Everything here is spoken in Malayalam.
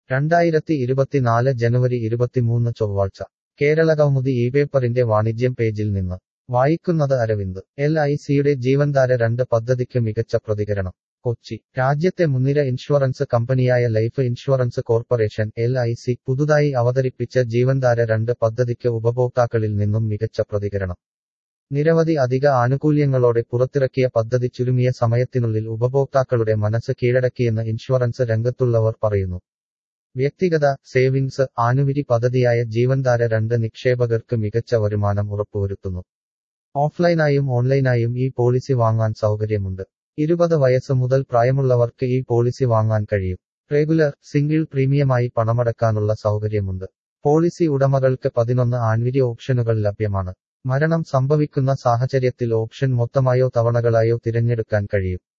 രണ്ടായിരത്തി ഇരുപത്തിനാല് ജനുവരി ഇരുപത്തിമൂന്ന് ചൊവ്വാഴ്ച കേരളകൗമുദി ഈ പേപ്പറിന്റെ വാണിജ്യം പേജിൽ നിന്ന് വായിക്കുന്നത് അരവിന്ദ് എൽ ഐ സിയുടെ ജീവൻധാര രണ്ട് പദ്ധതിക്ക് മികച്ച പ്രതികരണം കൊച്ചി രാജ്യത്തെ മുൻനിര ഇൻഷുറൻസ് കമ്പനിയായ life insurance corporation L I C പുതുതായി അവതരിപ്പിച്ച ജീവൻധാര രണ്ട് പദ്ധതിക്ക് ഉപഭോക്താക്കളിൽ നിന്നും മികച്ച പ്രതികരണം നിരവധി അധിക ആനുകൂല്യങ്ങളോടെ പുറത്തിറക്കിയ പദ്ധതി ചുരുങ്ങിയ സമയത്തിനുള്ളിൽ ഉപഭോക്താക്കളുടെ മനസ്സ് കീഴടക്കിയെന്ന് ഇൻഷുറൻസ് രംഗത്തുള്ളവർ പറയുന്നു വ്യക്തിഗത സേവിങ്സ് ആനുവിരി പദ്ധതിയായ ജീവൻധാര രണ്ട് നിക്ഷേപകർക്ക് മികച്ച വരുമാനം ഉറപ്പുവരുത്തുന്നു ഓഫ്ലൈനായും ഓൺലൈനായും ഈ പോളിസി വാങ്ങാൻ സൗകര്യമുണ്ട് ഇരുപത് വയസ്സ് മുതൽ പ്രായമുള്ളവർക്ക് ഈ പോളിസി വാങ്ങാൻ കഴിയും റെഗുലർ സിംഗിൾ പ്രീമിയമായി പണമടക്കാനുള്ള സൗകര്യമുണ്ട് പോളിസി ഉടമകൾക്ക് പതിനൊന്ന് ആൻവിരി ഓപ്ഷനുകൾ ലഭ്യമാണ് മരണം സംഭവിക്കുന്ന സാഹചര്യത്തിൽ ഓപ്ഷൻ മൊത്തമായോ തവണകളായോ തിരഞ്ഞെടുക്കാൻ കഴിയും